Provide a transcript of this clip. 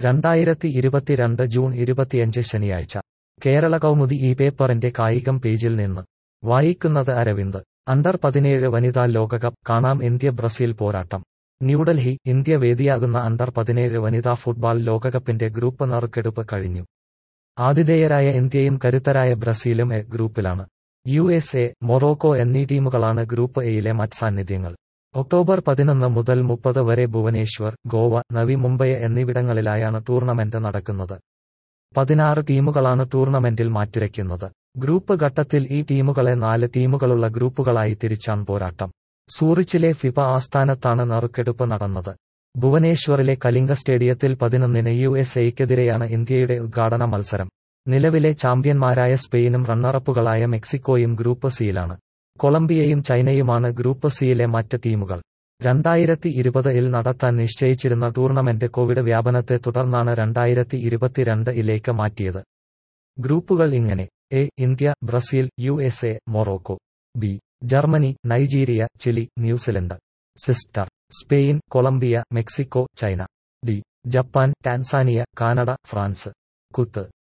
രണ്ടായിരത്തി ഇരുപത്തിരണ്ട് ജൂൺ ഇരുപത്തിയഞ്ച് ശനിയാഴ്ച കേരള കൗമുദി ഈ പേപ്പറിന്റെ കായികം പേജിൽ നിന്ന് വായിക്കുന്നത് അരവിന്ദ് അണ്ടർ പതിനേഴ് വനിതാ ലോകകപ്പ് കാണാം ഇന്ത്യ ബ്രസീൽ പോരാട്ടം ന്യൂഡൽഹി ഇന്ത്യ വേദിയാകുന്ന അണ്ടർ പതിനേഴ് വനിതാ ഫുട്ബോൾ ലോകകപ്പിന്റെ ഗ്രൂപ്പ് നറുക്കെടുപ്പ് കഴിഞ്ഞു ആതിഥേയരായ ഇന്ത്യയും കരുത്തരായ ബ്രസീലും എ ഗ്രൂപ്പിലാണ് യു എസ് എ മൊറോക്കോ എന്നീ ടീമുകളാണ് ഗ്രൂപ്പ് എയിലെ മറ്റ് സാന്നിധ്യങ്ങൾ ഒക്ടോബർ പതിനൊന്ന് മുതൽ മുപ്പത് വരെ ഭുവനേശ്വർ ഗോവ നവി മുംബൈ എന്നിവിടങ്ങളിലായാണ് ടൂർണമെന്റ് നടക്കുന്നത് പതിനാറ് ടീമുകളാണ് ടൂർണമെന്റിൽ മാറ്റുരയ്ക്കുന്നത് ഗ്രൂപ്പ് ഘട്ടത്തിൽ ഈ ടീമുകളെ നാല് ടീമുകളുള്ള ഗ്രൂപ്പുകളായി തിരിച്ചാണ് പോരാട്ടം സൂറിച്ചിലെ ഫിഫ ആസ്ഥാനത്താണ് നറുക്കെടുപ്പ് നടന്നത് ഭുവനേശ്വറിലെ കലിംഗ സ്റ്റേഡിയത്തിൽ പതിനൊന്നിന് യു എസ് എയ്ക്കെതിരെയാണ് ഇന്ത്യയുടെ ഉദ്ഘാടന മത്സരം നിലവിലെ ചാമ്പ്യന്മാരായ സ്പെയിനും റണ്ണറപ്പുകളായ മെക്സിക്കോയും ഗ്രൂപ്പ് സിയിലാണ് കൊളംബിയയും ചൈനയുമാണ് ഗ്രൂപ്പ് സിയിലെ മറ്റ് ടീമുകൾ രണ്ടായിരത്തി ഇരുപതിൽ നടത്താൻ നിശ്ചയിച്ചിരുന്ന ടൂർണമെന്റ് കോവിഡ് വ്യാപനത്തെ തുടർന്നാണ് രണ്ടായിരത്തി ഇരുപത്തിരണ്ട് ഇലേക്ക് മാറ്റിയത് ഗ്രൂപ്പുകൾ ഇങ്ങനെ A India Brazil U S A Morocco B Germany Nigeria Chile New Zealand sister Spain Colombia Mexico China D Japan Tanzania Canada France കുത്ത്